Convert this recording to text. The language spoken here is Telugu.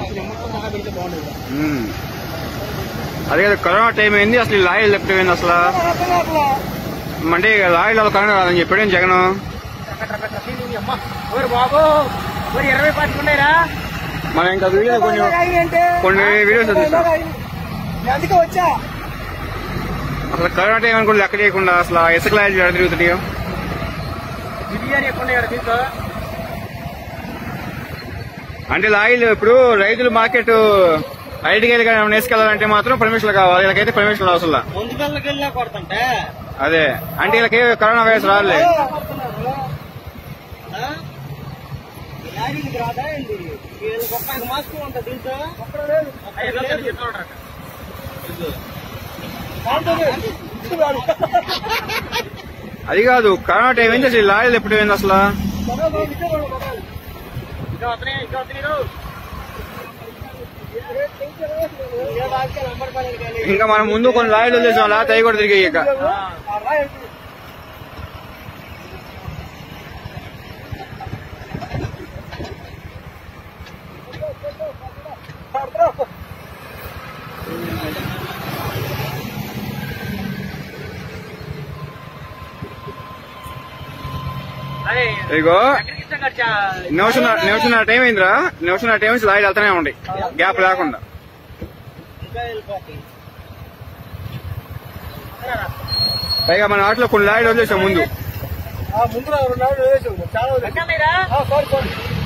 కొంచెం మొత్తం మహా పెడితే బాగుండేది ఉమ్. అదే కదా కరోనా టైం అయింది అసలు ఈ లారీలు లేకపోయింది అసలు అర్థం కావట్లా అంటే ఇక లారీల వల్ల కరోనా రాదని చెప్పాడు జగన్ అమ్మ ఓరి బాబు ఓరి ఇరవై పట్టుకున్నారా మనం ఇంకా వీడియో కొన్ని కొన్ని వీడియోస్ చూసాం అందుకే వచ్చా అసలు కరోనా టైం అనుకుంటే లెక్క చేయకుండా అసలు ఆ ఇసుక లారీలు ఎక్కడ తిరుగుతున్నాయో బిర్యానీ ఎక్కువ ఉన్నాయి కదా దీంతో అంటే లారీలు ఇప్పుడు రైతులు మార్కెట్ ఐదుకి వెళ్ళి కానీ వేసుకెళ్ళాలంటే మాత్రం పర్మిషన్ కావాలి వీళ్ళకైతే పర్మిషన్ అవసరం లే. ముందు గల్లకి వెళ్ళా కొడుతుంటే అదే అంటే వీళ్ళకి కరోనా వైరస్ రాలే లారీకి రాదా ఏంది వీళ్ళకి ఒక్క మాస్క్ ఉంటుంది దీంతో అది కాదు కరోనా టైం ఏంటి అసలు ఈ లారీలు ఎప్పుడు ఏంది అసలు ఇంకా వస్తున్నాయి ఇంకా వస్తున్నాయి ఇంకా మనం ముందు కొన్ని లారీలు వదిలేసాం లా తై కూడా తిరిగాయి ఇక ఇగో నిమిషం నిమిషం టైం అయిందిరా నిమిషం టైం నుంచి లారీలు వెళ్తానే ఉంటాయి గ్యాప్ లేకుండా ఇంకా వెళ్ళిపోతాయి పైగా మన ఆటలో కొన్ని లారీలు వదిలేసాం ముందు ముందు రెండు చాలా సారీ సారీ